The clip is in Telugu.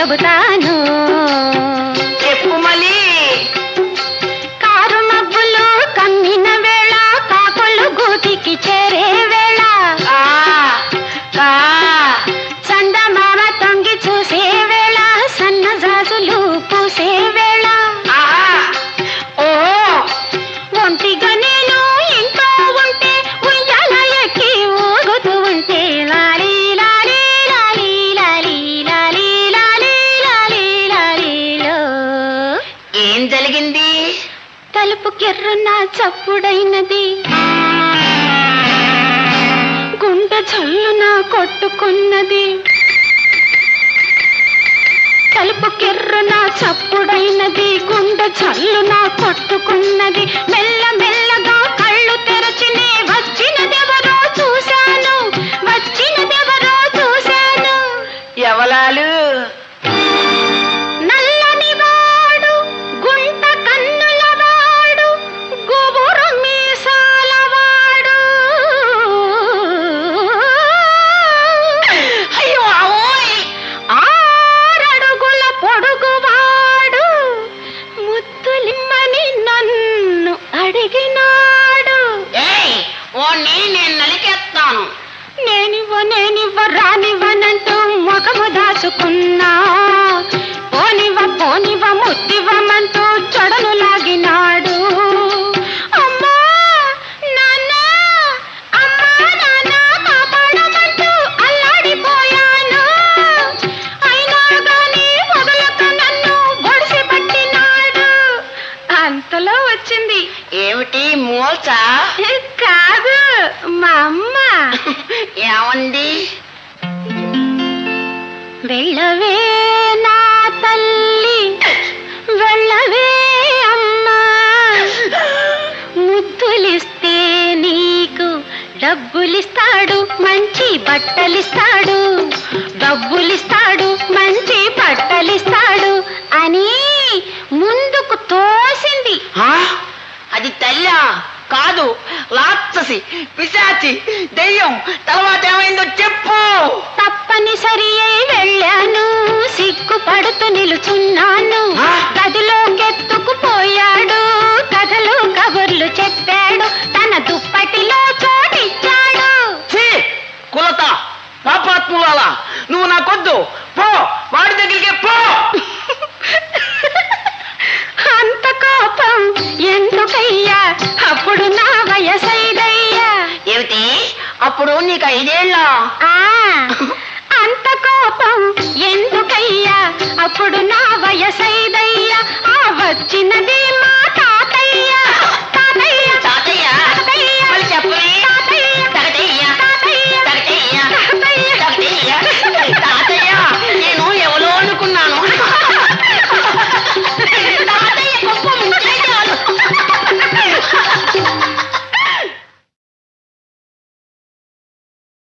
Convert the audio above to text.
చెబుతాను చెప్పు మళ్ళీ కారు మబ్బులు కమ్మిన వేళ కాకులు గూటికి చేరే వేళ ఆ కా చందమామ తొంగి చూసే వేళ సన్నజాజులు పూసే వేళ ఆహా ఓ ఒంటిగా నేను ఇంట్లో ఉంటే ఉయ్యాల ఎక్కి ఊగుతూ ఉంటే లాలీ లాలీ లాలీ లాలీ లాలీ లాలీ లాలీ లాలీలో ఏం జరిగింది తలుపు కెర్రున చప్పుడైనది గుండె చల్లున కొట్టుకున్నది తలుపు కెర్రున చప్పుడైనది గుండె చల్లున కొట్టుకున్నది మెల్ల మెల్లగా కళ్ళు తెరచినే వచ్చినదెవరో చూశాను వచ్చినదెవరో చూశాను ఎవలాలు నల్లని వాడు గుంట కన్నుల వాడు గుబురు మీసాల వాడు అయ్యో అవోయ్ ఆరడుగుల పొడుగు వాడు ముత్తులిమ్మని నన్ను అడిగినాడు ఏయ్ ఓణ్ణి నేను నలికేస్తాను నేనివ్వ నేనివ్వ రానివ్వనంటూ ముఖము దాచుకున్నా పోనివ్వ పోనివ్వ ముత్తివ్వమంటూ చొడను లాగినాడు అమ్మా నాన్న అమ్మా నాన్న కాపాడమంటూ అల్లాడిపోయాను అయినా గాని వదలక నన్ను ఒడిసి పట్టినాడు అంతలో వచ్చింది ఏమిటి మోల్చా కాదు మా అమ్మ ఏమంది వెళ్ళవే నా తల్లి వెళ్ళవే అమ్మా ముద్దులిస్తే నీకు డబ్బులిస్తాడు మంచి బట్టలిస్తాడు డబ్బులిస్తాడు మంచి బట్టలిస్తాడు అని ముందుకు తోసింది ఆ? అది తల్లా కాదు రాక్షసి పిశాచి దెయ్యం తర్వాత ఏమైందో చెప్పు తప్పనిసరి అయి వెళ్ళాను సిగ్గుపడుతూ నిలుచున్నాను ఆ? గదిలోకెత్తుకుపోయాడు కథలు కబుర్లు చెప్పాడు తన దుప్పటిలో చోటిచ్చాడు ఛీ! కులత పాపాత్ములాలా నువ్వు నాకొద్దు పో వాడి దగ్గరికి పో అంత కోపం ఎందుకయ్యా అప్పుడు నా వయసైదయ్యా ఏమిటి అప్పుడు నీకు ఐదేళ్ళ ఆ, అంత కోపం ఎందుకయ్యా అప్పుడు నా వయసైదయ్యా ఆ వచ్చినది మాట